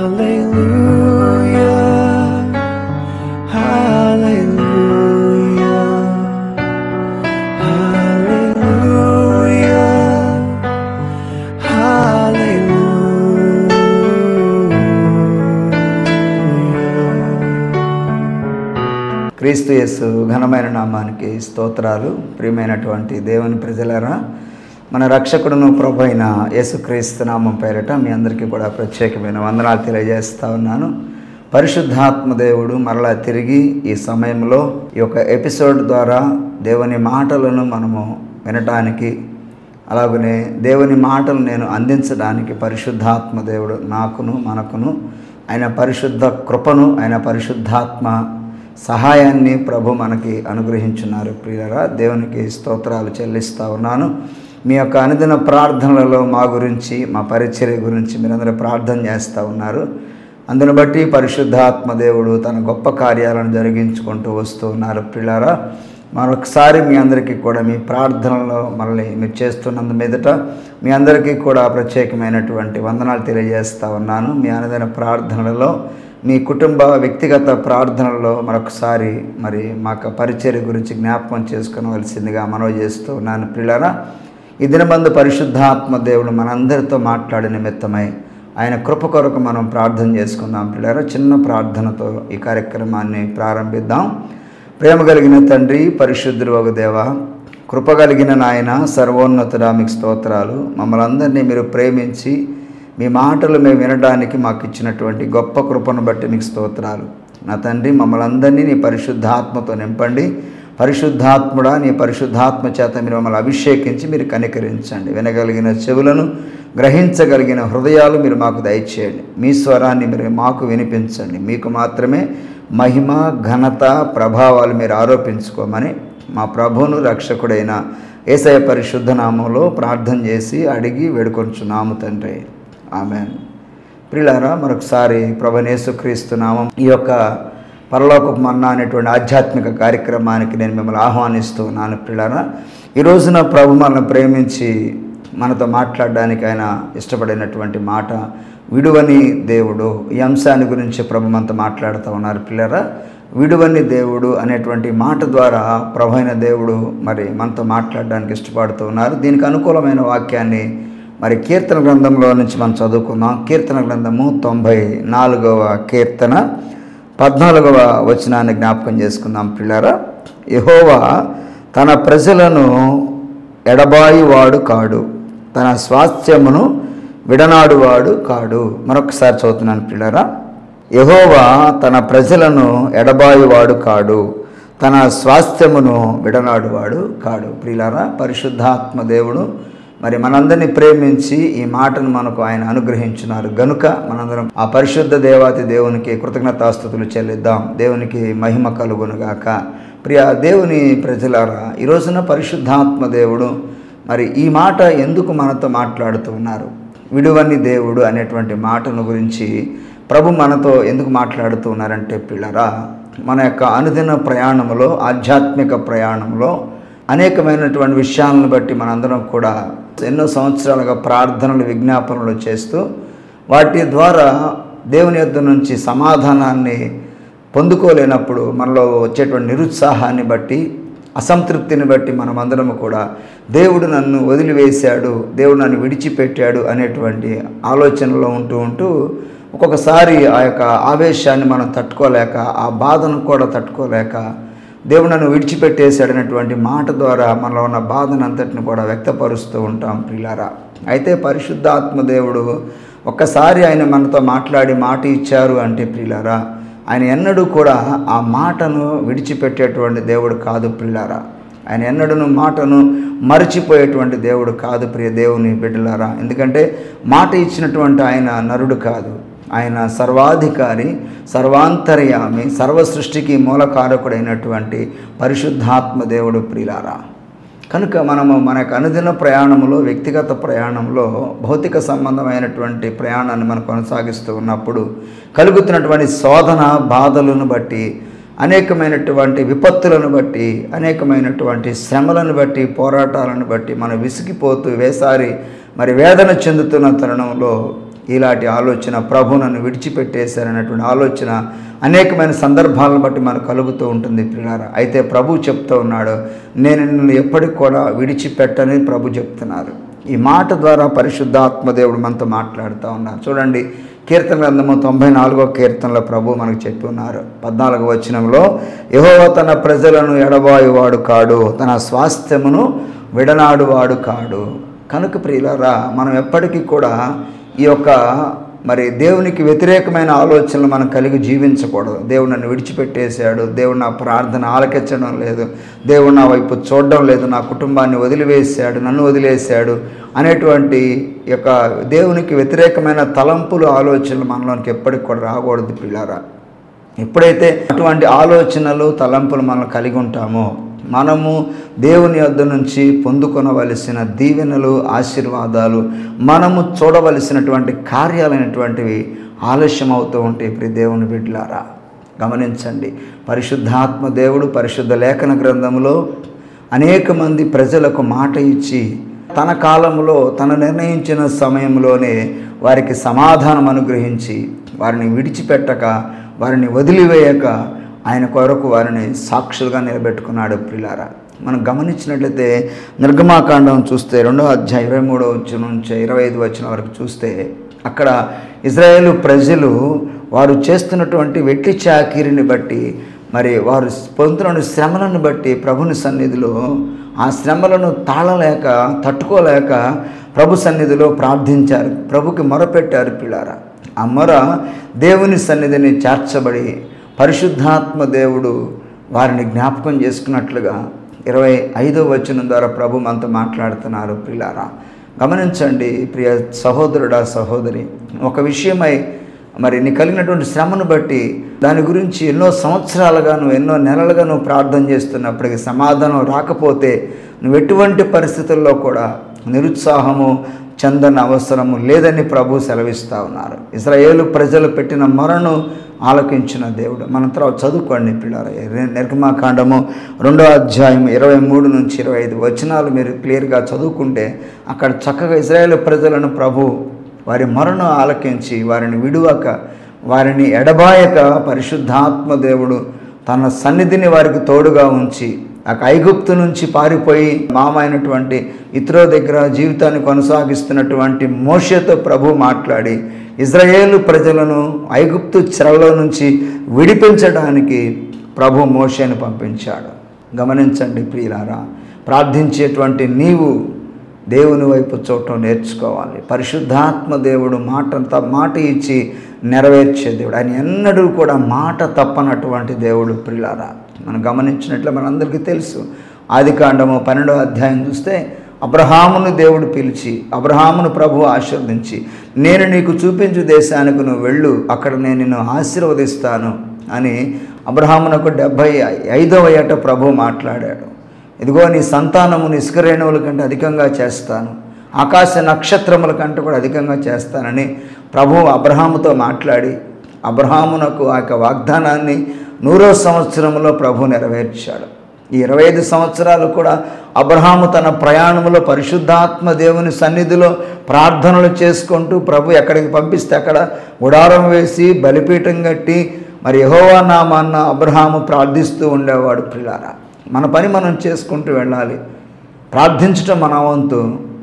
Hallelujah. Hallelujah. Hallelujah. Hallelujah. క్రీస్తు యేసు ఘనమైన నామానికి స్తోత్రాలు ప్రియమైనటువంటి దేవుని ప్రజలారా మన రక్షకుడును ప్రభు అయిన యేసుక్రీస్తు నామం పేరట మీ అందరికీ కూడా ప్రత్యేకమైన వందనాలు తెలియజేస్తా ఉన్నాను పరిశుద్ధాత్మ దేవుడు మరలా తిరిగి ఈ సమయంలో ఈ యొక్క ఎపిసోడ్ ద్వారా దేవుని మాటలను మనము వినటానికి అలాగనే దేవుని మాటలు నేను అందించడానికి పరిశుద్ధాత్మ దేవుడు నాకును మనకును ఆయన పరిశుద్ధ కృపను ఆయన పరిశుద్ధాత్మ సహాయాన్ని ప్రభు మనకి అనుగ్రహించున్నారు ప్రియులరా దేవునికి స్తోత్రాలు చెల్లిస్తా ఉన్నాను మీ యొక్క అనుదిన ప్రార్థనలలో మా గురించి మా పరిచర్య గురించి మీరందరూ ప్రార్థన చేస్తూ ఉన్నారు అందును బట్టి పరిశుద్ధాత్మ దేవుడు తన గొప్ప కార్యాలను జరిగించుకుంటూ వస్తూ ఉన్నారు పిల్లారా మరొకసారి మీ అందరికీ కూడా మీ ప్రార్థనలో మళ్ళీ మీరు చేస్తున్నందు మీదట మీ అందరికీ కూడా ప్రత్యేకమైనటువంటి వందనాలు తెలియజేస్తా ఉన్నాను మీ అనుదిన ప్రార్థనలలో మీ కుటుంబ వ్యక్తిగత ప్రార్థనలో మరొకసారి మరి మాకు పరిచర్య గురించి జ్ఞాపకం చేసుకునవలసిందిగా మనవి చేస్తూ ఉన్నాను పిల్లరా ఈ దినబందు పరిశుద్ధాత్మ దేవుడు మనందరితో మాట్లాడే నిమిత్తమై ఆయన కృప కొరకు మనం ప్రార్థన చేసుకుందాం పిల్లరా చిన్న ప్రార్థనతో ఈ కార్యక్రమాన్ని ప్రారంభిద్దాం ప్రేమ కలిగిన తండ్రి పరిశుద్ధుడు ఒక దేవ కృప కలిగిన నాయన సర్వోన్నతుడా మీకు స్తోత్రాలు మమ్మల్ని అందరినీ మీరు ప్రేమించి మీ మాటలు మేము వినడానికి మాకు ఇచ్చినటువంటి గొప్ప కృపను బట్టి మీకు స్తోత్రాలు నా తండ్రి మమ్మల్ని అందరినీ నీ పరిశుద్ధాత్మతో నింపండి పరిశుద్ధాత్ముడా నీ పరిశుద్ధాత్మ చేత మీరు మమ్మల్ని అభిషేకించి మీరు కనికరించండి వినగలిగిన చెవులను గ్రహించగలిగిన హృదయాలు మీరు మాకు దయచేయండి మీ స్వరాన్ని మీరు మాకు వినిపించండి మీకు మాత్రమే మహిమ ఘనత ప్రభావాలు మీరు ఆరోపించుకోమని మా ప్రభువును రక్షకుడైన ఏసయ పరిశుద్ధ నామంలో ప్రార్థన చేసి అడిగి వేడుకొంచున్నాము తండ్రి ఆమెన్ ప్రిలారా మరొకసారి ప్రభనేసుక్రీస్తు నామం ఈ యొక్క పరలోకపు మన్నా అనేటువంటి ఆధ్యాత్మిక కార్యక్రమానికి నేను మిమ్మల్ని ఆహ్వానిస్తూ ఉన్నాను ప్రిలారా ఈ రోజున ప్రభు మనల్ని ప్రేమించి మనతో మాట్లాడడానికి ఆయన ఇష్టపడినటువంటి మాట విడువని దేవుడు ఈ అంశాన్ని గురించి ప్రభు మనతో మాట్లాడుతూ ఉన్నారు పిల్లరా విడువని దేవుడు అనేటువంటి మాట ద్వారా ప్రభు అయిన దేవుడు మరి మనతో మాట్లాడడానికి ఇష్టపడుతూ ఉన్నారు దీనికి అనుకూలమైన వాక్యాన్ని మరి కీర్తన గ్రంథంలో నుంచి మనం చదువుకుందాం కీర్తన గ్రంథము తొంభై నాలుగవ కీర్తన పద్నాలుగవ వచనాన్ని జ్ఞాపకం చేసుకుందాం పిల్లరా యహోవా తన ప్రజలను ఎడబాయివాడు కాడు తన స్వాస్థ్యమును విడనాడువాడు కాడు మరొకసారి చదువుతున్నాను పిల్లరా యహోవా తన ప్రజలను ఎడబాయివాడు కాడు తన స్వాస్థ్యమును విడనాడువాడు కాడు ప్రియులారా పరిశుద్ధాత్మ దేవుడు మరి మనందరినీ ప్రేమించి ఈ మాటను మనకు ఆయన అనుగ్రహించున్నారు గనుక మనందరం ఆ పరిశుద్ధ దేవాతి దేవునికి కృతజ్ఞతాస్థుతులు చెల్లిద్దాం దేవునికి మహిమ కలుగునుగాక ప్రియ దేవుని ప్రజలారా ఈ రోజున పరిశుద్ధాత్మ దేవుడు మరి ఈ మాట ఎందుకు మనతో మాట్లాడుతూ ఉన్నారు విడువని దేవుడు అనేటువంటి మాటను గురించి ప్రభు మనతో ఎందుకు మాట్లాడుతూ ఉన్నారంటే పిల్లరా మన యొక్క అనుదిన ప్రయాణంలో ఆధ్యాత్మిక ప్రయాణంలో అనేకమైనటువంటి విషయాలను బట్టి మనందరం కూడా ఎన్నో సంవత్సరాలుగా ప్రార్థనలు విజ్ఞాపనలు చేస్తూ వాటి ద్వారా దేవుని యొద్ద నుంచి సమాధానాన్ని పొందుకోలేనప్పుడు మనలో వచ్చేటువంటి నిరుత్సాహాన్ని బట్టి అసంతృప్తిని బట్టి మనమందరము కూడా దేవుడు నన్ను వదిలివేశాడు దేవుడు నన్ను విడిచిపెట్టాడు అనేటువంటి ఆలోచనలో ఉంటూ ఉంటూ ఒక్కొక్కసారి ఆ యొక్క ఆవేశాన్ని మనం తట్టుకోలేక ఆ బాధను కూడా తట్టుకోలేక దేవుడు నన్ను విడిచిపెట్టేశాడనేటువంటి మాట ద్వారా మనలో ఉన్న బాధను అంతటిని కూడా వ్యక్తపరుస్తూ ఉంటాం ప్రిలారా అయితే పరిశుద్ధాత్మ దేవుడు ఒక్కసారి ఆయన మనతో మాట్లాడి మాట ఇచ్చారు అంటే ప్రిలారా ఆయన ఎన్నడూ కూడా ఆ మాటను విడిచిపెట్టేటువంటి దేవుడు కాదు ప్రిలారా ఆయన ఎన్నడూ మాటను మరిచిపోయేటువంటి దేవుడు కాదు ప్రియ దేవుని బిడ్డలారా ఎందుకంటే మాట ఇచ్చినటువంటి ఆయన నరుడు కాదు ఆయన సర్వాధికారి సర్వాంతర్యామి సర్వ సృష్టికి మూలకారకుడైనటువంటి పరిశుద్ధాత్మ దేవుడు ప్రియులారా కనుక మనము మన యొక్క అనుదిన ప్రయాణంలో వ్యక్తిగత ప్రయాణంలో భౌతిక సంబంధమైనటువంటి ప్రయాణాన్ని మనం కొనసాగిస్తూ ఉన్నప్పుడు కలుగుతున్నటువంటి శోధన బాధలను బట్టి అనేకమైనటువంటి విపత్తులను బట్టి అనేకమైనటువంటి శ్రమలను బట్టి పోరాటాలను బట్టి మనం విసిగిపోతూ వేసారి మరి వేదన చెందుతున్న తరుణంలో ఇలాంటి ఆలోచన ప్రభు నన్ను విడిచిపెట్టేశారనేటువంటి ఆలోచన అనేకమైన సందర్భాలను బట్టి మనకు కలుగుతూ ఉంటుంది పిల్లారా అయితే ప్రభు చెప్తూ ఉన్నాడు నేను నిన్ను ఎప్పటికి కూడా విడిచిపెట్టని ప్రభు చెప్తున్నారు ఈ మాట ద్వారా పరిశుద్ధాత్మ దేవుడు మనతో మాట్లాడుతూ ఉన్నారు చూడండి కీర్తన గ్రంథము తొంభై నాలుగో కీర్తనలో ప్రభు మనకు చెప్పి ఉన్నారు పద్నాలుగో వచనంలో యహోవ తన ప్రజలను ఎడబాయువాడు కాడు తన స్వాస్థ్యమును విడనాడువాడు కాడు కనుక ప్రియులారా మనం ఎప్పటికీ కూడా ఈ యొక్క మరి దేవునికి వ్యతిరేకమైన ఆలోచనలు మనం కలిగి జీవించకూడదు దేవుడు నన్ను విడిచిపెట్టేశాడు దేవుడు నా ప్రార్థన ఆలకించడం లేదు దేవుడు నా వైపు చూడడం లేదు నా కుటుంబాన్ని వదిలివేశాడు నన్ను వదిలేశాడు అనేటువంటి యొక్క దేవునికి వ్యతిరేకమైన తలంపులు ఆలోచనలు మనలోనికి ఎప్పటికి కూడా రాకూడదు పిల్లారా ఎప్పుడైతే అటువంటి ఆలోచనలు తలంపులు మనం కలిగి ఉంటామో మనము దేవుని యొద్ద నుంచి పొందుకొనవలసిన దీవెనలు ఆశీర్వాదాలు మనము చూడవలసినటువంటి కార్యాలైనటువంటివి ఆలస్యం అవుతూ ఉంటాయి ఇప్పుడు దేవుని బిడ్డలారా గమనించండి పరిశుద్ధాత్మ దేవుడు పరిశుద్ధ లేఖన గ్రంథంలో అనేక మంది ప్రజలకు మాట ఇచ్చి తన కాలంలో తన నిర్ణయించిన సమయంలోనే వారికి సమాధానం అనుగ్రహించి వారిని విడిచిపెట్టక వారిని వదిలివేయక ఆయన కొరకు వారిని సాక్షులుగా నిలబెట్టుకున్నాడు ప్రిలారా మనం గమనించినట్లయితే నిర్గమాకాండం చూస్తే రెండో అధ్యాయం ఇరవై మూడో వచ్చిన నుంచి ఇరవై ఐదు వచ్చిన వరకు చూస్తే అక్కడ ఇజ్రాయేలు ప్రజలు వారు చేస్తున్నటువంటి వెట్టి చాకిరిని బట్టి మరి వారు పొందుతున్న శ్రమలను బట్టి ప్రభుని సన్నిధిలో ఆ శ్రమలను తాళలేక తట్టుకోలేక ప్రభు సన్నిధిలో ప్రార్థించారు ప్రభుకి మొరపెట్టారు పిల్లారా ఆ మొర దేవుని సన్నిధిని చేర్చబడి పరిశుద్ధాత్మ దేవుడు వారిని జ్ఞాపకం చేసుకున్నట్లుగా ఇరవై ఐదో వచనం ద్వారా ప్రభు మనతో మాట్లాడుతున్నారు ప్రిలారా గమనించండి ప్రియ సహోదరుడా సహోదరి ఒక విషయమై మరి నీ కలిగినటువంటి శ్రమను బట్టి దాని గురించి ఎన్నో సంవత్సరాలుగా నువ్వు ఎన్నో నెలలుగా నువ్వు ప్రార్థన చేస్తున్నప్పటికీ సమాధానం రాకపోతే నువ్వు ఎటువంటి పరిస్థితుల్లో కూడా నిరుత్సాహము చందన అవసరము లేదని ప్రభు సెలవిస్తూ ఉన్నారు ఇస్రాయేలు ప్రజలు పెట్టిన మొరను ఆలకించిన దేవుడు మన తర్వాత చదువుకోండి పిల్లలు నిర్గమాకాండము రెండో అధ్యాయం ఇరవై మూడు నుంచి ఇరవై ఐదు వచనాలు మీరు క్లియర్గా చదువుకుంటే అక్కడ చక్కగా ఇజ్రాయేల్ ప్రజలను ప్రభు వారి మొరను ఆలకించి వారిని విడువక వారిని ఎడబాయక పరిశుద్ధాత్మ దేవుడు తన సన్నిధిని వారికి తోడుగా ఉంచి ఆ ఐగుప్తు నుంచి పారిపోయి మామ అయినటువంటి ఇతరో దగ్గర జీవితాన్ని కొనసాగిస్తున్నటువంటి మోషతో ప్రభు మాట్లాడి ఇజ్రాయేలు ప్రజలను ఐగుప్తు చెరలో నుంచి విడిపించడానికి ప్రభు మోషేను పంపించాడు గమనించండి ప్రియులారా ప్రార్థించేటువంటి నీవు దేవుని వైపు చూడటం నేర్చుకోవాలి పరిశుద్ధాత్మ దేవుడు మాట మాట ఇచ్చి నెరవేర్చే దేవుడు ఆయన ఎన్నడూ కూడా మాట తప్పనటువంటి దేవుడు ప్రిలారా మనం గమనించినట్లు మనందరికీ తెలుసు ఆది కాండము పన్నెండో అధ్యాయం చూస్తే అబ్రహామును దేవుడు పిలిచి అబ్రహామును ప్రభు ఆశీర్వదించి నేను నీకు చూపించు దేశానికి నువ్వు వెళ్ళు అక్కడ నేను నిన్ను ఆశీర్వదిస్తాను అని అబ్రహామునకు డెబ్భై ఐదవ ఏట ప్రభు మాట్లాడాడు ఇదిగో నీ సంతానమును ఇసుక రేణువుల కంటే అధికంగా చేస్తాను ఆకాశ నక్షత్రముల కంటే కూడా అధికంగా చేస్తానని ప్రభు అబ్రహాముతో మాట్లాడి అబ్రహామునకు ఆ యొక్క వాగ్దానాన్ని నూరో సంవత్సరంలో ప్రభు నెరవేర్చాడు ఈ ఇరవై ఐదు సంవత్సరాలు కూడా అబ్రహాము తన ప్రయాణంలో పరిశుద్ధాత్మ దేవుని సన్నిధిలో ప్రార్థనలు చేసుకుంటూ ప్రభు ఎక్కడికి పంపిస్తే అక్కడ గుడారం వేసి బలిపీఠం కట్టి మరి యహోవా నామాన్న అబ్రహాము ప్రార్థిస్తూ ఉండేవాడు పిల్లారా మన పని మనం చేసుకుంటూ వెళ్ళాలి ప్రార్థించటం మన వంతు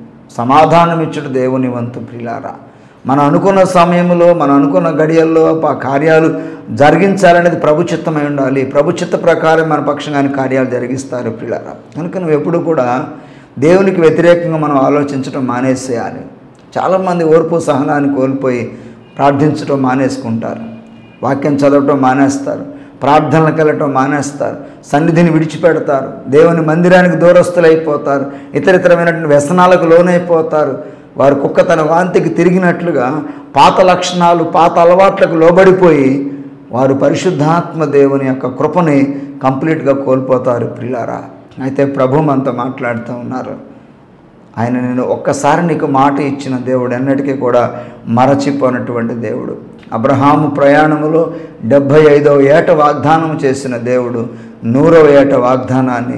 సమాధానం ఇచ్చడం దేవుని వంతు ప్రిలారా మనం అనుకున్న సమయంలో మనం అనుకున్న గడియల్లో ఆ కార్యాలు జరిగించాలనేది ప్రభు చిత్తమై ఉండాలి ప్రభు చిత్త ప్రకారం మన పక్షంగాని కార్యాలు జరిగిస్తారు ప్రిలారా కనుక నువ్వు ఎప్పుడు కూడా దేవునికి వ్యతిరేకంగా మనం ఆలోచించడం మానేసేయాలి చాలామంది ఓర్పు సహనాన్ని కోల్పోయి ప్రార్థించడం మానేసుకుంటారు వాక్యం చదవటం మానేస్తారు ప్రార్థనలకు వెళ్ళటం మానేస్తారు సన్నిధిని విడిచిపెడతారు దేవుని మందిరానికి దూరస్తులైపోతారు ఇతర ఇతరమైనటువంటి వ్యసనాలకు లోనైపోతారు వారి కుక్క తన వాంతికి తిరిగినట్లుగా పాత లక్షణాలు పాత అలవాట్లకు లోబడిపోయి వారు పరిశుద్ధాత్మ దేవుని యొక్క కృపని కంప్లీట్గా కోల్పోతారు ప్రిలారా అయితే ప్రభు మనతో మాట్లాడుతూ ఉన్నారు ఆయన నేను ఒక్కసారి నీకు మాట ఇచ్చిన దేవుడు ఎన్నటికీ కూడా మరచిపోనటువంటి దేవుడు అబ్రహాము ప్రయాణములో డెబ్భై ఐదవ ఏట వాగ్దానం చేసిన దేవుడు నూరవ ఏట వాగ్దానాన్ని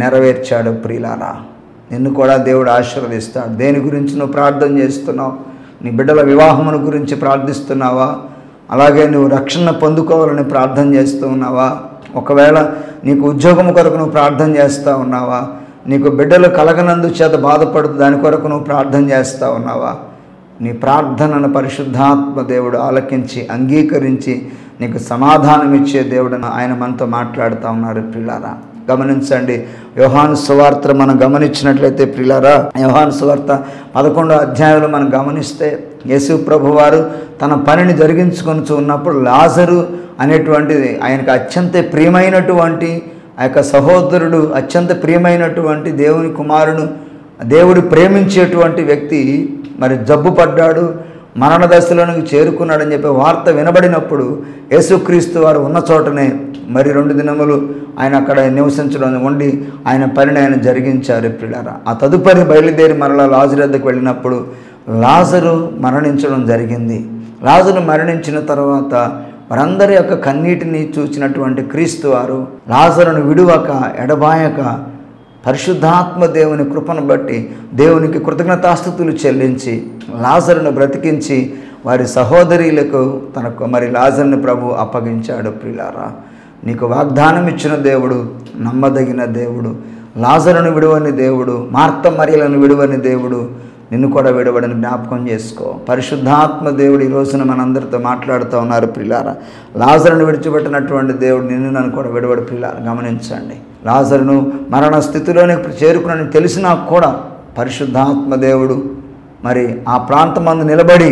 నెరవేర్చాడు ప్రియులారా నిన్ను కూడా దేవుడు ఆశీర్వదిస్తాడు దేని గురించి నువ్వు ప్రార్థన చేస్తున్నావు నీ బిడ్డల వివాహమును గురించి ప్రార్థిస్తున్నావా అలాగే నువ్వు రక్షణ పొందుకోవాలని ప్రార్థన చేస్తూ ఉన్నావా ఒకవేళ నీకు ఉద్యోగం కొరకు నువ్వు ప్రార్థన చేస్తూ ఉన్నావా నీకు బిడ్డలు కలగనందు చేత బాధపడుతూ దాని కొరకు నువ్వు ప్రార్థన చేస్తూ ఉన్నావా నీ ప్రార్థనను పరిశుద్ధాత్మ దేవుడు ఆలకించి అంగీకరించి నీకు సమాధానం ఇచ్చే దేవుడు ఆయన మనతో మాట్లాడుతూ ఉన్నారు ప్రిలారా గమనించండి యోహాను సువార్త మనం గమనించినట్లయితే ప్రిలారా యోహాను సువార్త పదకొండో అధ్యాయంలో మనం గమనిస్తే యేసు ప్రభు వారు తన పనిని జరిగించుకొని ఉన్నప్పుడు లాజరు అనేటువంటిది ఆయనకు అత్యంత ప్రియమైనటువంటి ఆ యొక్క సహోదరుడు అత్యంత ప్రియమైనటువంటి దేవుని కుమారుడు దేవుడు ప్రేమించేటువంటి వ్యక్తి మరి జబ్బు పడ్డాడు మరణ దశలోనికి చేరుకున్నాడని చెప్పి వార్త వినబడినప్పుడు యేసుక్రీస్తు వారు ఉన్న చోటనే మరి రెండు దినములు ఆయన అక్కడ నివసించడం ఉండి ఆయన పనిని ఆయన జరిగించారు పిల్లరా ఆ తదుపరి బయలుదేరి మరలా లాజరు వద్దకు వెళ్ళినప్పుడు లాజరు మరణించడం జరిగింది లాజరు మరణించిన తర్వాత వారందరి యొక్క కన్నీటిని చూసినటువంటి క్రీస్తు వారు లాజరును విడువక ఎడబాయక పరిశుద్ధాత్మ దేవుని కృపను బట్టి దేవునికి కృతజ్ఞతాస్థుతులు చెల్లించి లాజరును బ్రతికించి వారి సహోదరులకు తనకు మరి లాజర్ని ప్రభు అప్పగించాడు ప్రిలారా నీకు వాగ్దానం ఇచ్చిన దేవుడు నమ్మదగిన దేవుడు లాజరును విడువని దేవుడు మార్త మరియలను విడువని దేవుడు నిన్ను కూడా విడవడని జ్ఞాపకం చేసుకో పరిశుద్ధాత్మ దేవుడు ఈ రోజున మనందరితో మాట్లాడుతూ ఉన్నారు పిల్లారా లాజరును విడిచిపెట్టినటువంటి దేవుడు నిన్ను నన్ను కూడా విడవడు పిల్లారా గమనించండి లాజరును మరణ స్థితిలోనికి చేరుకున్నానని తెలిసినా కూడా పరిశుద్ధాత్మ దేవుడు మరి ఆ ప్రాంతమందు నిలబడి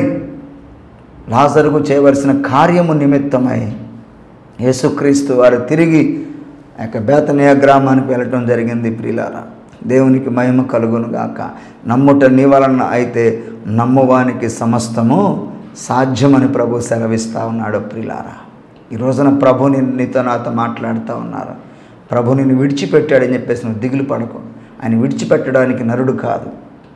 లాజరుకు చేయవలసిన కార్యము నిమిత్తమై యేసుక్రీస్తు వారు తిరిగి ఆ యొక్క బేతనీయ గ్రామానికి వెళ్ళటం జరిగింది ప్రియులారా దేవునికి మహిమ కలుగును గాక నమ్ముట నీ వలన అయితే నమ్మువానికి సమస్తము సాధ్యమని ప్రభు సెలవిస్తూ ఉన్నాడు ప్రియులారా ఈ రోజున ప్రభు నీ- నీతో నాతో మాట్లాడుతూ ఉన్నారు ప్రభు నిన్ను విడిచిపెట్టాడని చెప్పేసి నువ్వు దిగులు పడకు ఆయన విడిచిపెట్టడానికి నరుడు కాదు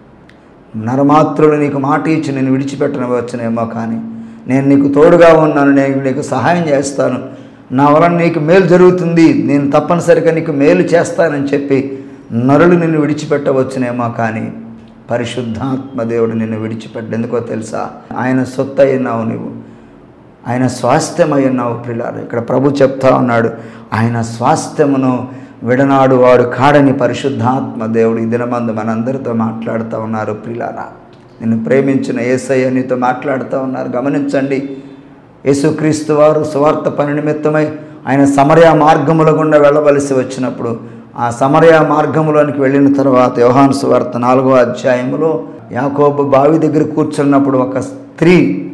నరమాత్రుడు నీకు మాట ఇచ్చి నేను విడిచిపెట్టనవచ్చునేమో కానీ నేను నీకు తోడుగా ఉన్నాను నేను నీకు సహాయం చేస్తాను నా వలన నీకు మేలు జరుగుతుంది నేను తప్పనిసరిగా నీకు మేలు చేస్తానని చెప్పి నరులు నిన్ను విడిచిపెట్టవచ్చునేమో కానీ పరిశుద్ధాత్మ దేవుడు నిన్ను విడిచిపెట్ట ఎందుకో తెలుసా ఆయన సొత్తు అయినావు నువ్వు ఆయన స్వాస్థ్యమై ఉన్నావు ప్రిలారు ఇక్కడ ప్రభు చెప్తా ఉన్నాడు ఆయన స్వాస్థ్యమును విడనాడు వాడు కాడని పరిశుద్ధాత్మ దేవుడు ఈ దినమందు మనందరితో మాట్లాడుతూ ఉన్నారు ప్రిలారా నిన్ను ప్రేమించిన ఏసయ్య నీతో మాట్లాడుతూ ఉన్నారు గమనించండి యేసుక్రీస్తు వారు సువార్త పని నిమిత్తమై ఆయన సమరయ మార్గముల గుండా వెళ్ళవలసి వచ్చినప్పుడు ఆ సమరయ మార్గములోనికి వెళ్ళిన తర్వాత యోహాను సువార్త నాలుగో అధ్యాయములో యాకోబు బావి దగ్గర కూర్చున్నప్పుడు ఒక స్త్రీ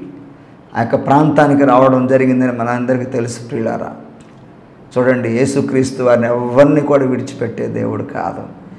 ఆ యొక్క ప్రాంతానికి రావడం జరిగిందని మనందరికీ తెలుసు ప్రియులారా చూడండి యేసుక్రీస్తు వారిని ఎవరిని కూడా విడిచిపెట్టే దేవుడు కాదు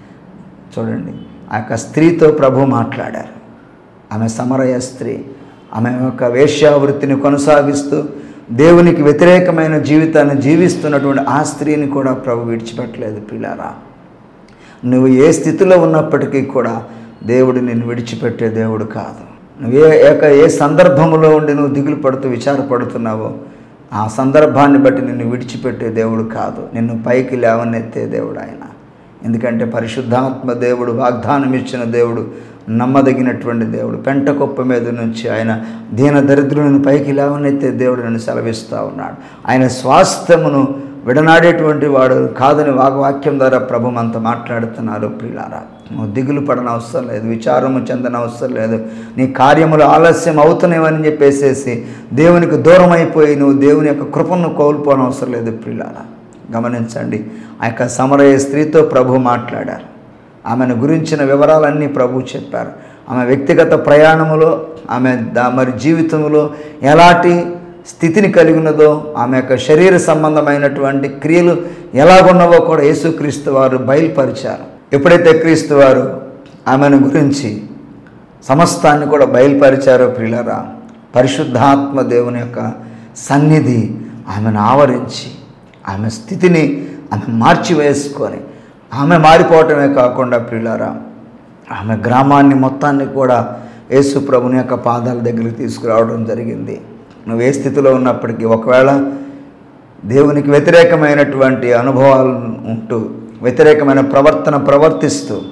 చూడండి ఆ యొక్క స్త్రీతో ప్రభు మాట్లాడారు ఆమె సమరయ స్త్రీ ఆమె యొక్క వేశ్యావృత్తిని కొనసాగిస్తూ దేవునికి వ్యతిరేకమైన జీవితాన్ని జీవిస్తున్నటువంటి ఆ స్త్రీని కూడా ప్రభు విడిచిపెట్టలేదు పిల్లారా నువ్వు ఏ స్థితిలో ఉన్నప్పటికీ కూడా దేవుడు నిన్ను విడిచిపెట్టే దేవుడు కాదు నువ్వు ఏ ఏక ఏ సందర్భంలో ఉండి నువ్వు దిగులు పడుతూ విచారపడుతున్నావో ఆ సందర్భాన్ని బట్టి నిన్ను విడిచిపెట్టే దేవుడు కాదు నిన్ను పైకి లేవనెత్తే దేవుడు ఆయన ఎందుకంటే పరిశుద్ధాత్మ దేవుడు వాగ్దానం ఇచ్చిన దేవుడు నమ్మదగినటువంటి దేవుడు పెంట కుప్ప మీద నుంచి ఆయన దీన దరిద్రులను పైకి లేవనెత్తే దేవుడు నన్ను సెలవిస్తూ ఉన్నాడు ఆయన స్వాస్థ్యమును విడనాడేటువంటి వాడు కాదని వాగ్వాక్యం ద్వారా ప్రభు మనతో మాట్లాడుతున్నారు ప్రియులారా నువ్వు దిగులు పడన అవసరం లేదు విచారము చెందన అవసరం లేదు నీ కార్యములు ఆలస్యం అవుతున్నాయని చెప్పేసేసి దేవునికి దూరం అయిపోయి నువ్వు దేవుని యొక్క కృపను కోల్పోని అవసరం లేదు ప్రియులారా గమనించండి ఆ యొక్క సమరయ స్త్రీతో ప్రభు మాట్లాడారు ఆమెను గురించిన వివరాలన్నీ ప్రభు చెప్పారు ఆమె వ్యక్తిగత ప్రయాణములో ఆమె దా- మరి జీవితంలో ఎలాంటి స్థితిని కలిగి ఉన్నదో ఆమె యొక్క శరీర సంబంధమైనటువంటి క్రియలు ఎలాగున్నవో కూడా యేసుక్రీస్తు వారు బయలుపరిచారు ఎప్పుడైతే క్రీస్తు వారు ఆమెను గురించి సమస్తాన్ని కూడా బయలుపరిచారో ప్రియులరా పరిశుద్ధాత్మ దేవుని యొక్క సన్నిధి ఆమెను ఆవరించి ఆమె స్థితిని ఆమె మార్చివేసుకొని ఆమె మారిపోవటమే కాకుండా ప్రియులారా ఆమె గ్రామాన్ని మొత్తాన్ని కూడా యేసు ప్రభుని యొక్క పాదాల దగ్గరికి తీసుకురావడం జరిగింది నువ్వు ఏ స్థితిలో ఉన్నప్పటికీ ఒకవేళ దేవునికి వ్యతిరేకమైనటువంటి అనుభవాలు ఉంటూ వ్యతిరేకమైన ప్రవర్తన ప్రవర్తిస్తూ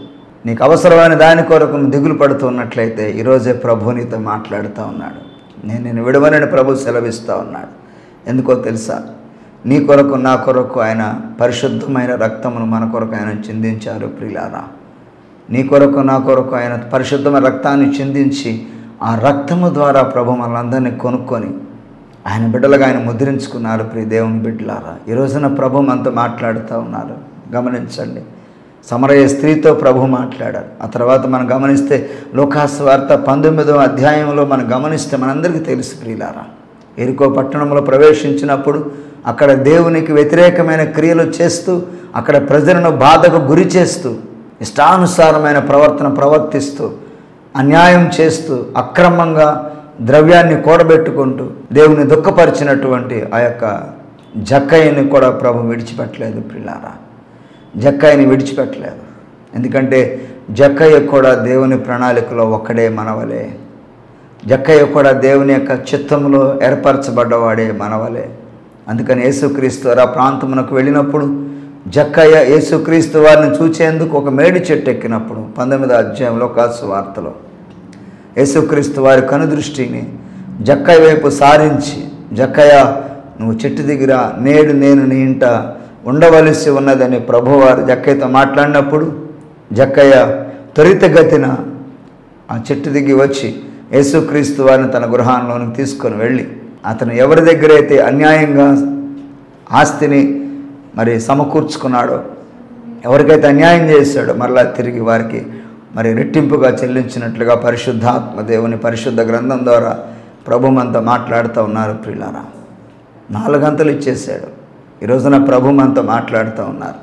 నీకు అవసరమైన దాని కొరకు నువ్వు దిగులు పడుతున్నట్లయితే ఈరోజే ప్రభు నీతో మాట్లాడుతూ ఉన్నాడు నేను నేను విడవనని ప్రభు సెలవిస్తూ ఉన్నాడు ఎందుకో తెలుసా నీ కొరకు నా కొరకు ఆయన పరిశుద్ధమైన రక్తమును మన కొరకు ఆయన చిందించారు ప్రిలారా నీ కొరకు నా కొరకు ఆయన పరిశుద్ధమైన రక్తాన్ని చిందించి ఆ రక్తము ద్వారా ప్రభు మనందరినీ కొనుక్కొని ఆయన బిడ్డలుగా ఆయన ముద్రించుకున్నారు ప్రియ దేవుని బిడ్డలారా ఈ రోజున ప్రభు మనతో మాట్లాడుతూ ఉన్నారు గమనించండి సమరయ స్త్రీతో ప్రభు మాట్లాడారు ఆ తర్వాత మనం గమనిస్తే లోకాస్వార్త పంతొమ్మిదవ అధ్యాయంలో మనం గమనిస్తే మనందరికీ తెలుసు ప్రియులారా ఎరుకో పట్టణంలో ప్రవేశించినప్పుడు అక్కడ దేవునికి వ్యతిరేకమైన క్రియలు చేస్తూ అక్కడ ప్రజలను బాధకు గురి చేస్తూ ఇష్టానుసారమైన ప్రవర్తన ప్రవర్తిస్తూ అన్యాయం చేస్తూ అక్రమంగా ద్రవ్యాన్ని కూడబెట్టుకుంటూ దేవుని దుఃఖపరిచినటువంటి ఆ యొక్క జక్కయ్యని కూడా ప్రభు విడిచిపెట్టలేదు పిల్లారా జక్కయ్యని విడిచిపెట్టలేదు ఎందుకంటే జక్కయ్య కూడా దేవుని ప్రణాళికలో ఒక్కడే మనవలే జక్కయ్య కూడా దేవుని యొక్క చిత్తంలో ఏర్పరచబడ్డవాడే మనవలే అందుకని యేసుక్రీస్తు వారు ఆ ప్రాంతమునకు వెళ్ళినప్పుడు జక్కయ్య యేసుక్రీస్తు వారిని చూచేందుకు ఒక మేడి చెట్టు ఎక్కినప్పుడు పంతొమ్మిదో అధ్యాయంలో కాసు వార్తలో యేసుక్రీస్తు వారి కనుదృష్టిని జక్కయ్య వైపు సారించి జక్కయ్య నువ్వు చెట్టు దగ్గర నేడు నేను నీ ఇంట ఉండవలసి ఉన్నదని ప్రభువారు జక్కయ్యతో మాట్లాడినప్పుడు జక్కయ్య త్వరితగతిన ఆ చెట్టు దిగి వచ్చి యేసుక్రీస్తు వారిని తన గృహంలోనికి తీసుకొని వెళ్ళి అతను ఎవరి దగ్గర అయితే అన్యాయంగా ఆస్తిని మరి సమకూర్చుకున్నాడో ఎవరికైతే అన్యాయం చేశాడో మరలా తిరిగి వారికి మరి రెట్టింపుగా చెల్లించినట్లుగా పరిశుద్ధాత్మ దేవుని పరిశుద్ధ గ్రంథం ద్వారా ప్రభు మనతో మాట్లాడుతూ ఉన్నారు ప్రియులారా నాలుగంతలు ఇచ్చేశాడు ఈ రోజున ప్రభు మనతో మాట్లాడుతూ ఉన్నారు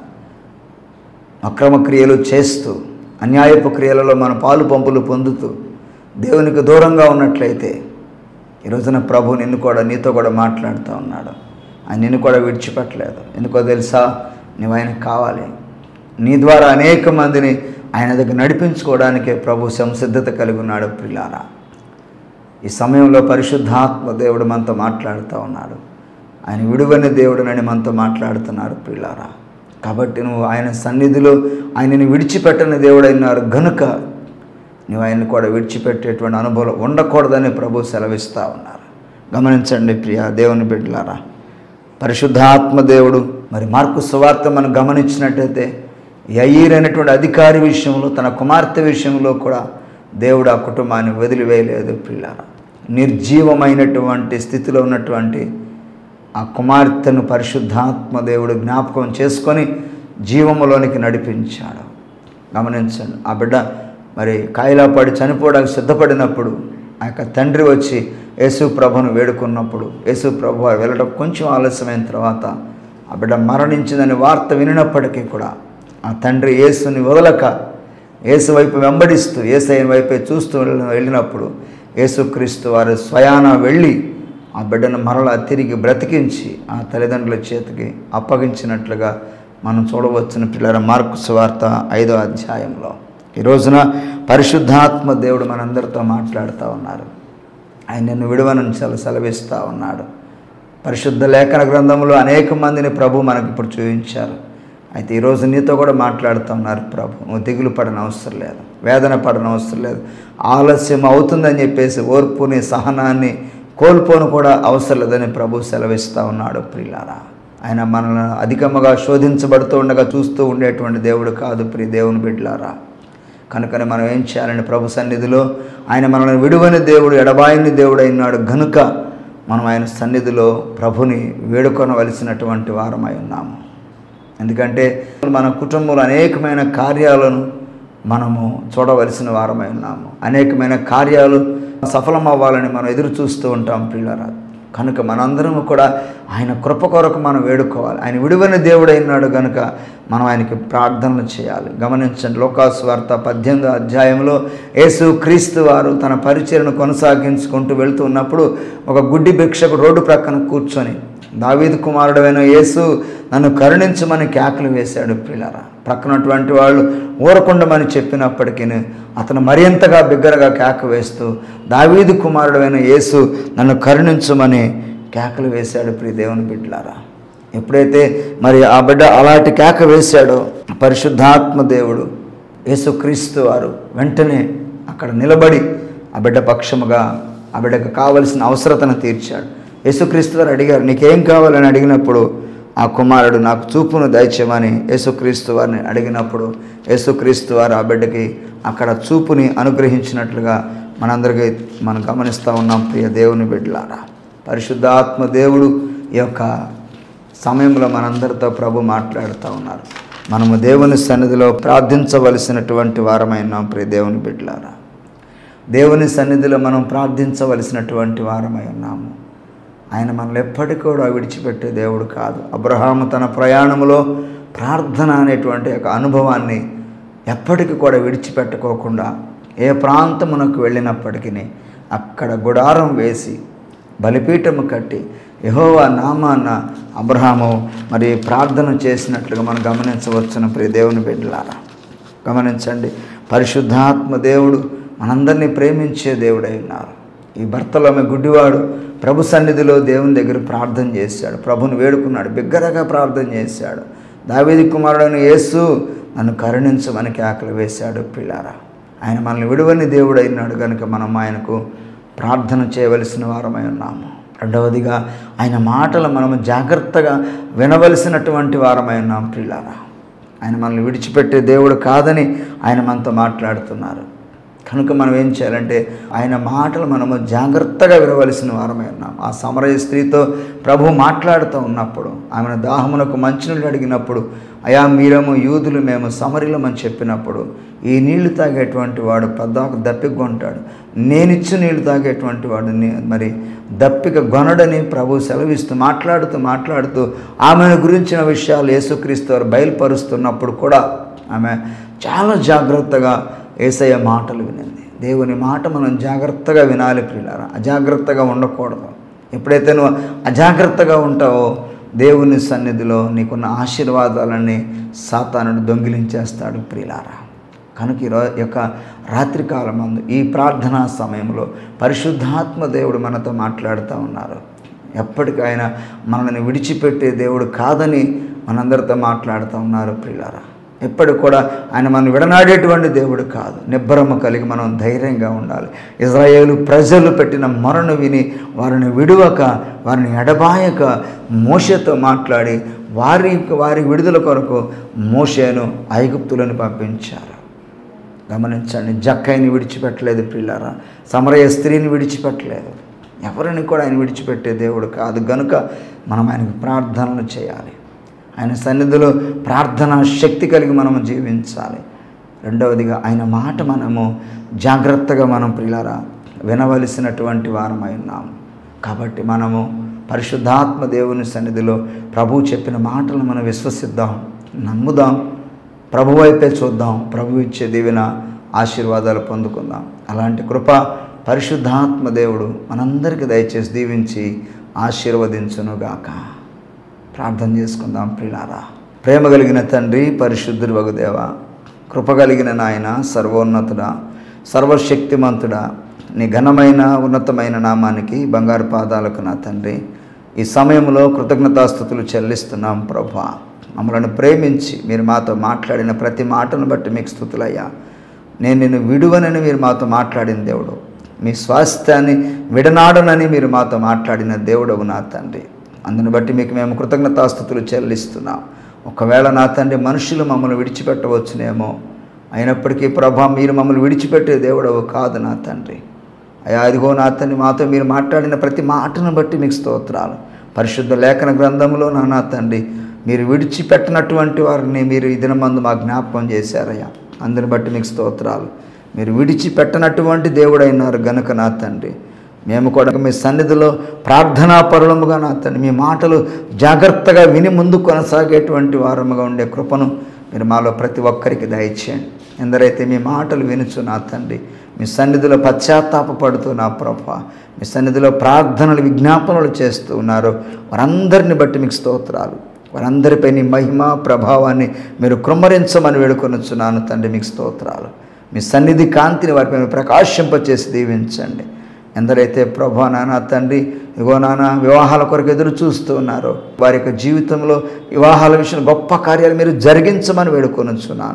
అక్రమ క్రియలు చేస్తూ అన్యాయపు క్రియలలో మన పాలు పంపులు పొందుతూ దేవునికి దూరంగా ఉన్నట్లయితే ఈ రోజున ప్రభు నిన్ను కూడా నీతో కూడా మాట్లాడుతూ ఉన్నాడు ఆయన నిన్ను కూడా విడిచిపెట్టలేదు ఎందుకో తెలుసా నువ్వు ఆయనకు కావాలి నీ ద్వారా అనేక మందిని ఆయన దగ్గర నడిపించుకోవడానికే ప్రభు సంసిద్ధత కలిగి ఉన్నాడు ప్రిలారా ఈ సమయంలో పరిశుద్ధాత్మ దేవుడు మనతో మాట్లాడుతూ ఉన్నాడు ఆయన విడువని దేవుడునని మనతో మాట్లాడుతున్నారు పిల్లారా కాబట్టి నువ్వు ఆయన సన్నిధిలో ఆయనని విడిచిపెట్టని దేవుడైనారు గనుక నువ్వు ఆయన్ని కూడా విడిచిపెట్టేటువంటి అనుభవం ఉండకూడదని ప్రభు సెలవిస్తూ ఉన్నారు గమనించండి ప్రియ దేవుని బిడ్డలారా పరిశుద్ధాత్మ దేవుడు మరి మార్కు సువార్త మనం గమనించినట్టయితే యయీర్ అనేటువంటి అధికారి విషయంలో తన కుమార్తె విషయంలో కూడా దేవుడు ఆ కుటుంబాన్ని వదిలివేయలేదు పిల్లారా నిర్జీవమైనటువంటి స్థితిలో ఉన్నటువంటి ఆ కుమార్తెను పరిశుద్ధాత్మ దేవుడు జ్ఞాపకం చేసుకొని జీవములోనికి నడిపించాడు గమనించండి ఆ బిడ్డ మరి కాయిలా పడి చనిపోవడానికి సిద్ధపడినప్పుడు ఆ యొక్క తండ్రి వచ్చి యేసు ప్రభును వేడుకున్నప్పుడు యేసు ప్రభు వారు వెళ్ళడం కొంచెం ఆలస్యమైన తర్వాత ఆ బిడ్డ మరణించిందని వార్త వినినప్పటికీ కూడా ఆ తండ్రి యేసుని వదలక యేసు వైపు వెంబడిస్తూ యేసైన వైపే చూస్తూ వెళ్ళ- వెళ్ళినప్పుడు యేసుక్రీస్తు వారు స్వయాన వెళ్ళి ఆ బిడ్డను మరలా తిరిగి బ్రతికించి ఆ తల్లిదండ్రుల చేతికి అప్పగించినట్లుగా మనం చూడవచ్చిన పిల్లల మార్కు సువార్త ఐదో అధ్యాయంలో ఈ రోజున పరిశుద్ధాత్మ దేవుడు మనందరితో మాట్లాడుతూ ఉన్నారు ఆయన నిన్ను విడువనని చాలా సెలవిస్తూ ఉన్నాడు పరిశుద్ధ లేఖన గ్రంథంలో అనేక మందిని ప్రభు మనకి ఇప్పుడు చూపించారు అయితే ఈరోజు నీతో కూడా మాట్లాడుతూ ఉన్నారు ప్రభు నువ్వు దిగులు పడన అవసరం లేదు వేదన పడన అవసరం లేదు ఆలస్యం అవుతుందని చెప్పేసి ఓర్పుని సహనాన్ని కోల్పోను కూడా అవసరం లేదని ప్రభు సెలవిస్తూ ఉన్నాడు ప్రియులారా ఆయన మనల్ని అధికముగా శోధించబడుతూ ఉండగా చూస్తూ ఉండేటువంటి దేవుడు కాదు ప్రియ దేవుని బిడ్డలారా కనుకనే మనం ఏం చేయాలని ప్రభు సన్నిధిలో ఆయన మనల్ని విడువని దేవుడు ఎడబాయిని దేవుడు అయినాడు గనుక మనం ఆయన సన్నిధిలో ప్రభుని వేడుకొనవలసినటువంటి వారమై ఉన్నాము ఎందుకంటే మన కుటుంబంలో అనేకమైన కార్యాలను మనము చూడవలసిన వారమై ఉన్నాము అనేకమైన కార్యాలు సఫలం అవ్వాలని మనం ఎదురు చూస్తూ ఉంటాం పిల్లరా కనుక మనందరం కూడా ఆయన కృప కొరకు మనం వేడుకోవాలి ఆయన విడువని దేవుడైనాడు కనుక మనం ఆయనకి ప్రార్థనలు చేయాలి గమనించండి లోకాసు వార్త పద్దెనిమిదో అధ్యాయంలో యేసు క్రీస్తు వారు తన పరిచయను కొనసాగించుకుంటూ వెళ్తూ ఉన్నప్పుడు ఒక గుడ్డి భిక్షకు రోడ్డు ప్రక్కన కూర్చొని దావీదు కుమారుడైన యేసు నన్ను కరుణించమని కేకలు వేశాడు పిల్లరా ప్రక్కనటువంటి వాళ్ళు ఊరకుండమని చెప్పినప్పటికీ అతను మరింతగా బిగ్గరగా కేక వేస్తూ దావీదు కుమారుడైన యేసు నన్ను కరుణించమని కేకలు వేశాడు ప్రియ దేవుని బిడ్డలారా ఎప్పుడైతే మరి ఆ బిడ్డ అలాంటి కేక వేశాడో పరిశుద్ధాత్మ దేవుడు యేసుక్రీస్తు వారు వెంటనే అక్కడ నిలబడి ఆ బిడ్డ పక్షముగా ఆ బిడ్డకు కావలసిన అవసరతను తీర్చాడు యేసుక్రీస్తు వారు అడిగారు నీకేం కావాలని అడిగినప్పుడు ఆ కుమారుడు నాకు చూపును దయచేయమని యేసుక్రీస్తు వారిని అడిగినప్పుడు యేసుక్రీస్తు వారు ఆ బిడ్డకి అక్కడ చూపుని అనుగ్రహించినట్లుగా మనందరికీ మనం గమనిస్తూ ఉన్నాం ప్రియ దేవుని బిడ్డలారా పరిశుద్ధాత్మ దేవుడు ఈ యొక్క సమయంలో మనందరితో ప్రభు మాట్లాడుతూ ఉన్నారు మనము దేవుని సన్నిధిలో ప్రార్థించవలసినటువంటి వారమైనాం ప్రియ దేవుని బిడ్డలారా దేవుని సన్నిధిలో మనం ప్రార్థించవలసినటువంటి వారమై ఉన్నాము ఆయన మనల్ని ఎప్పటికీ కూడా విడిచిపెట్టే దేవుడు కాదు అబ్రహాము తన ప్రయాణంలో ప్రార్థన అనేటువంటి ఒక అనుభవాన్ని ఎప్పటికీ కూడా విడిచిపెట్టుకోకుండా ఏ ప్రాంతమునకు వెళ్ళినప్పటికీ అక్కడ గుడారం వేసి బలిపీఠము కట్టి యహోవా నామాన్న అబ్రహాము మరి ప్రార్థన చేసినట్లుగా మనం గమనించవచ్చును ప్రియ దేవుని బిడ్డలారా గమనించండి పరిశుద్ధాత్మ దేవుడు మనందరినీ ప్రేమించే దేవుడై ఉన్నారు ఈ భర్తలోమె గుడ్డివాడు ప్రభు సన్నిధిలో దేవుని దగ్గర ప్రార్థన చేశాడు ప్రభుని వేడుకున్నాడు బిగ్గరగా ప్రార్థన చేశాడు దావేది కుమారుడైన యేసు నన్ను కరుణించమని కేకలు వేశాడు పిల్లారా ఆయన మనల్ని విడువని దేవుడైనాడు కనుక మనం ఆయనకు ప్రార్థన చేయవలసిన వారమై ఉన్నాము రెండవదిగా ఆయన మాటలు మనము జాగ్రత్తగా వినవలసినటువంటి వారమై ఉన్నాం ప్రిలారా ఆయన మనల్ని విడిచిపెట్టే దేవుడు కాదని ఆయన మనతో మాట్లాడుతున్నారు కనుక మనం ఏం చేయాలంటే ఆయన మాటలు మనము జాగ్రత్తగా వినవలసిన వారమై ఉన్నాం ఆ సమరయ స్త్రీతో ప్రభు మాట్లాడుతూ ఉన్నప్పుడు ఆమెను దాహమునకు మంచినీళ్ళు అడిగినప్పుడు అయా మీరము యూదులు మేము సమరిలమని చెప్పినప్పుడు ఈ నీళ్లు తాగేటువంటి వాడు పెద్దాకు దప్పిక కొంటాడు నేనిచ్చు నీళ్లు తాగేటువంటి వాడు నీ- మరి దప్పిక గొనడని ప్రభు సెలవిస్తూ మాట్లాడుతూ మాట్లాడుతూ ఆమెను గురించిన విషయాలు యేసుక్రీస్తు వారు బయలుపరుస్తున్నప్పుడు కూడా ఆమె చాలా జాగ్రత్తగా ఏసయ్య మాటలు వినింది దేవుని మాట మనం జాగ్రత్తగా వినాలి ప్రియులారా అజాగ్రత్తగా ఉండకూడదు ఎప్పుడైతే నువ్వు అజాగ్రత్తగా ఉంటావో దేవుని సన్నిధిలో నీకున్న ఆశీర్వాదాలన్నీ సాతానుడు దొంగిలించేస్తాడు ప్రియులారా కనుక ఈరో యొక్క రాత్రికాలం మందు ఈ ప్రార్థనా సమయంలో పరిశుద్ధాత్మ దేవుడు మనతో మాట్లాడుతూ ఉన్నారు ఎప్పటికీ ఆయన మనల్ని విడిచిపెట్టే దేవుడు కాదని మనందరితో మాట్లాడుతూ ఉన్నారు ప్రియులారా ఎప్పటికి కూడా ఆయన మనం విడనాడేటువంటి దేవుడు కాదు నిబ్బరము కలిగి మనం ధైర్యంగా ఉండాలి ఇజ్రాయేలు ప్రజలు పెట్టిన మొరను విని వారిని విడువక వారిని ఎడబాయక మోషతో మాట్లాడి వారి వారి విడుదల కొరకు మోషేను ఐగుప్తులను పంపించారు గమనించండి జక్కైని విడిచిపెట్టలేదు పిల్లారా సమరయ స్త్రీని విడిచిపెట్టలేదు ఎవరిని కూడా ఆయన విడిచిపెట్టే దేవుడు కాదు గనుక మనం ఆయనకు ప్రార్థనలు చేయాలి ఆయన సన్నిధిలో ప్రార్థన శక్తి కలిగి మనము జీవించాలి రెండవదిగా ఆయన మాట మనము జాగ్రత్తగా మనం ప్రియులారా వినవలసినటువంటి వారమై ఉన్నాము కాబట్టి మనము పరిశుద్ధాత్మ దేవుని సన్నిధిలో ప్రభువు చెప్పిన మాటలు మనం విశ్వసిద్దాం నమ్ముదాం ప్రభు వైపే చూద్దాం ప్రభు ఇచ్చే దీవెన ఆశీర్వాదాలు పొందుకుందాం అలాంటి కృప పరిశుద్ధాత్మ దేవుడు మనందరికీ దయచేసి దీవించి ఆశీర్వదించునుగాక ప్రార్థన చేసుకుందాం ప్రిలారా ప్రేమ కలిగిన తండ్రి పరిశుద్ధుడు వగుదేవ కృప కలిగిన నాయన సర్వోన్నతుడా సర్వశక్తిమంతుడా నీ ఘనమైన ఉన్నతమైన నామానికి బంగారు పాదాలకు నా తండ్రి ఈ సమయంలో కృతజ్ఞతాస్థుతులు చెల్లిస్తున్నాం ప్రభా మమ్మల్ని ప్రేమించి మీరు మాతో మాట్లాడిన ప్రతి మాటను బట్టి మీకు స్థుతులయ్యా నేను నిన్ను విడువనని మీరు మాతో మాట్లాడిన దేవుడు మీ స్వాస్థ్యాన్ని విడనాడనని మీరు మాతో మాట్లాడిన దేవుడవు నా తండ్రి అందుని బట్టి మీకు మేము కృతజ్ఞతాస్థుతులు చెల్లిస్తున్నాం ఒకవేళ నా తండ్రి మనుషులు మమ్మల్ని విడిచిపెట్టవచ్చునేమో అయినప్పటికీ ప్రభా మీరు మమ్మల్ని విడిచిపెట్టే దేవుడవు కాదు నా తండ్రి అయ్యా అదిగో నా తండ్రి మాతో మీరు మాట్లాడిన ప్రతి మాటను బట్టి మీకు స్తోత్రాలు పరిశుద్ధ లేఖన గ్రంథంలో నా నా తండ్రి మీరు విడిచిపెట్టనటువంటి వారిని మీరు ఈ దినమందు మా జ్ఞాపకం చేశారయ్యా అందుని బట్టి మీకు స్తోత్రాలు మీరు విడిచిపెట్టనటువంటి దేవుడైనారు గనుక నా తండ్రి మేము కూడా మీ సన్నిధిలో ప్రార్థనా పరులముగా నా తండ్రి మీ మాటలు జాగ్రత్తగా విని ముందు కొనసాగేటువంటి వారముగా ఉండే కృపను మీరు మాలో ప్రతి ఒక్కరికి దయచేయండి ఎందరైతే మీ మాటలు వినుచు నా తండ్రి మీ సన్నిధిలో పశ్చాత్తాపడుతూ నా ప్రభ మీ సన్నిధిలో ప్రార్థనలు విజ్ఞాపనలు చేస్తూ ఉన్నారు వారందరిని బట్టి మీకు స్తోత్రాలు వారందరిపై నీ మహిమ ప్రభావాన్ని మీరు కృమ్మరించమని వేడుకొనుచున్నాను తండ్రి మీకు స్తోత్రాలు మీ సన్నిధి కాంతిని వారిపై మీరు ప్రకాశింపచేసి దీవించండి ఎందరైతే ప్రభా నాన్న తండ్రి ఇగో నాన్న వివాహాల కొరకు ఎదురు చూస్తూ ఉన్నారో వారి యొక్క జీవితంలో వివాహాల విషయంలో గొప్ప కార్యాలు మీరు జరిగించమని వేడుకొనుచున్నాను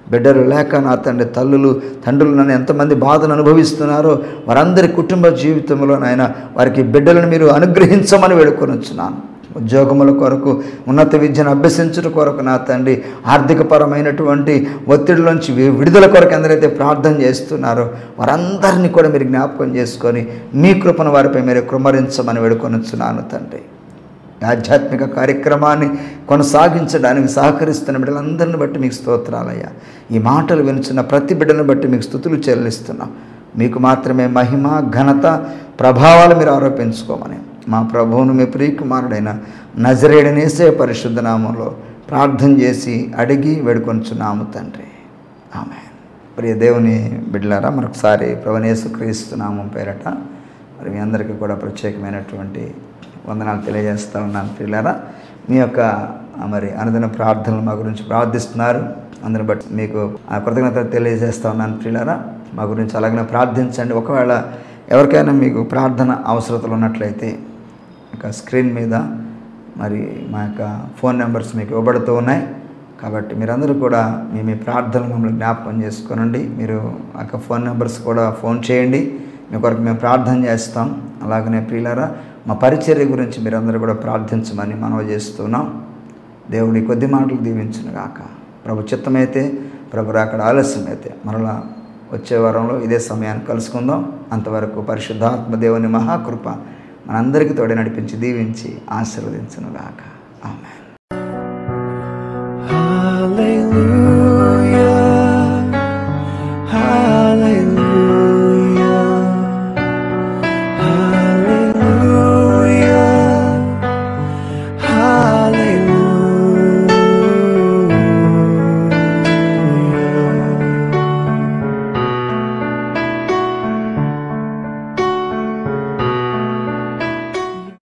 బిడ్డలు లేక నా తండ్రి తల్లులు తండ్రులు నన్ను ఎంతమంది బాధను అనుభవిస్తున్నారో వారందరి కుటుంబ జీవితంలో నాయన వారికి బిడ్డలను మీరు అనుగ్రహించమని వేడుకొనొచ్చున్నాను ఉద్యోగముల కొరకు ఉన్నత విద్యను అభ్యసించుట కొరకు నా తండ్రి ఆర్థికపరమైనటువంటి ఒత్తిడిలోంచి వి- విడుదల కొరకు ఎందరైతే ప్రార్థన చేస్తున్నారో వారందరినీ కూడా మీరు జ్ఞాపకం చేసుకొని మీ కృపను వారిపై మీరు కృమరించమని వేడుకొనొచ్చున్నాను తండ్రి ఈ ఆధ్యాత్మిక కార్యక్రమాన్ని కొనసాగించడానికి సహకరిస్తున్న బిడ్డలందరిని బట్టి మీకు స్తోత్రాలయ్యా ఈ మాటలు వినుచున్న ప్రతి బిడ్డను బట్టి మీకు స్థుతులు చెల్లిస్తున్నాం మీకు మాత్రమే మహిమ ఘనత ప్రభావాలు మీరు ఆరోపించుకోమని మా ప్రభువును మీ ప్రియకుమారుడైన నజరేడనేసే పరిశుద్ధ నామంలో ప్రార్థన చేసి అడిగి వేడుకొంచున్నాము తండ్రి ఆమె ప్రియ దేవుని బిడ్డలారా మరొకసారి ప్రవణేశు క్రీస్తు నామం పేరట మరి మీ అందరికీ కూడా ప్రత్యేకమైనటువంటి వందనాలు తెలియజేస్తా ఉన్నాను పిల్లరా మీ యొక్క ఆ, మరి అనుదిన ప్రార్థనలు మా గురించి ప్రార్థిస్తున్నారు అందుని బట్టి మీకు ఆ కృతజ్ఞత తెలియజేస్తా ఉన్నాను పిల్లరా మా గురించి అలాగనే ప్రార్థించండి ఒకవేళ ఎవరికైనా మీకు ప్రార్థన అవసరతలు ఉన్నట్లయితే ఇక స్క్రీన్ మీద మరి మా యొక్క ఫోన్ నెంబర్స్ మీకు ఇవ్వబడుతూ ఉన్నాయి కాబట్టి మీరందరూ కూడా మీ మీ ప్రార్థనలు మమ్మల్ని జ్ఞాపకం చేసుకోనండి మీరు ఆ యొక్క ఫోన్ నెంబర్స్ కూడా ఫోన్ చేయండి మీ కొరకు మేము ప్రార్థన చేస్తాం అలాగనే ప్రియులారా మా పరిచర్య గురించి మీరందరూ కూడా ప్రార్థించమని మనవి చేస్తున్నాం దేవుడి కొద్ది మాటలు దీవించును గాక ప్రభు చిత్తమైతే ప్రభు అక్కడ ఆలస్యమైతే మరలా వచ్చే వారంలో ఇదే సమయాన్ని కలుసుకుందాం అంతవరకు పరిశుద్ధాత్మ దేవుని మహాకృప మనందరికీ తోడే నడిపించి దీవించి ఆశీర్వదించును గాక ఆమె Hallelujah.